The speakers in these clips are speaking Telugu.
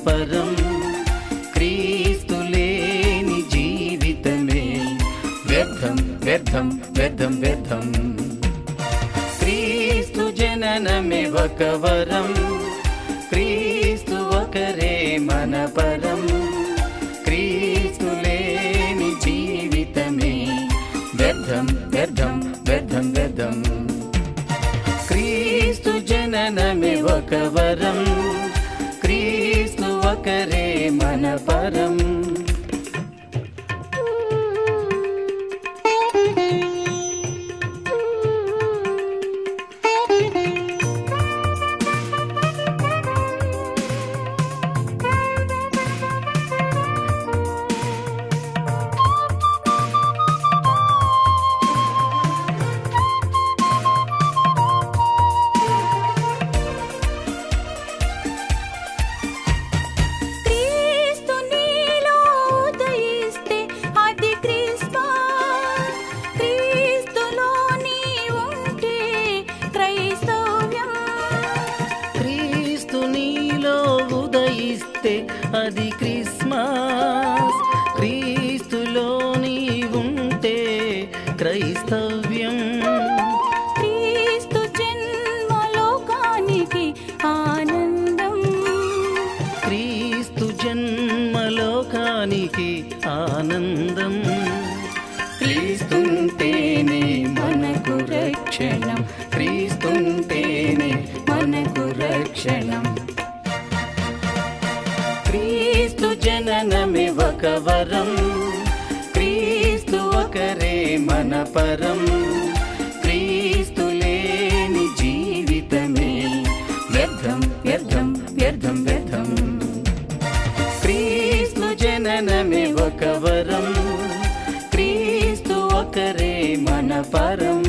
పరం క్రీస్తు లేని జీవితమే వ్యర్థం వ్యర్థం వ్యర్థం వ్యర్థం క్రీస్తు జననమే ఒక వరం క్రీస్తు ఒకరే మన పరం క్రీస్తు లేని జీవితమే వ్యర్థం వ్యర్థం వ్యర్థం వ్యర్థం క్రీస్తు జననమే ఒక వరం క్రీస్తు ఒకరే మన పరం క్రీస్తు నీలో ఉదయిస్తే అది క్రిస్మస్ క్రీస్తులో నీ ఉంటే క్రైస్తవ్యం క్రీస్తు నీలో ఉదయిస్తే అది క్రిస్మస్ క్రీస్తులో నీ ఉంటే క్రైస్తవ్యం క్రీస్తు జన్మలోకానికి ఆనందం క్రీస్తు జన్మలోకానికి ఆనందం క్రీస్తుంటేనే మనకు రక్షణం క్రీస్తుంటేనే మనకు రక్షణం క్రీస్తు జననమే ఒక వరం క్రీస్తు ఒకరే మన పరం క్రీస్తు లేని జీవితమే వ్యర్థం వ్యర్థం వ్యర్థం వ్యర్థం క్రీస్తు జననమే ఒక వరం క్రీస్తు ఒకరే మన పరం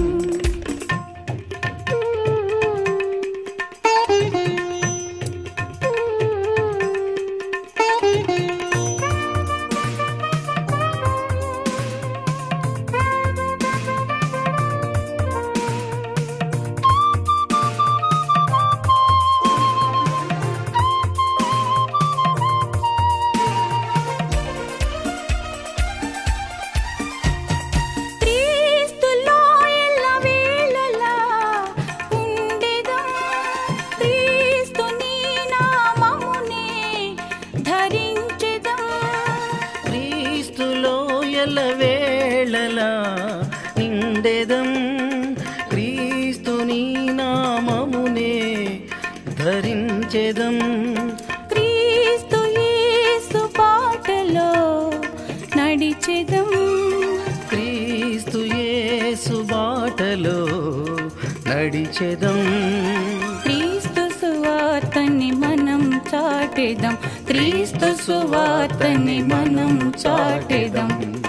క్రీస్తులో ఎల్లవేళలా ఉండెదం. క్రీస్తు నీ నామమునే ధరించెదం. క్రీస్తులో ఎల్లవేళలా నిండెదం క్రీస్తుని నామమునే ధరించెదం క్రీస్తు యేసు బాటలో నడిచెదం. క్రీస్తు యేసు బాటలో నడిచెదం క్రీస్తు సువార్తని మనం చాటెదం క్రీస్తు సువార్తని మనం చాటెదం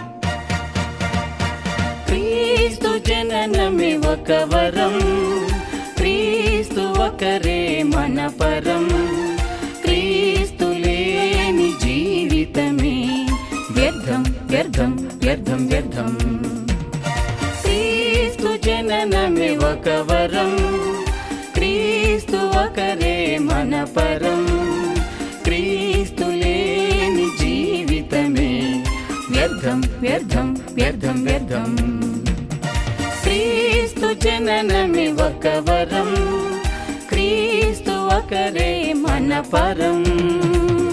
క్రీస్తు జననమే ఒక వరం క్రీస్తు ఒకరే మన పరం క్రీస్తు లేని జీవితమే వ్యర్థం వ్యర్థం వ్యర్థం వ్యర్థం క్రీస్తు జననమే ఒక వరం క్రీస్తు ఒకరే మన పరం క్రీస్తు లేని జీవితమే వ్యర్థం వ్యర్థం వ్యర్థం వ్యర్థం క్రీస్తు జననమి ఒక వరం క్రీస్తు ఒకరే మన పరం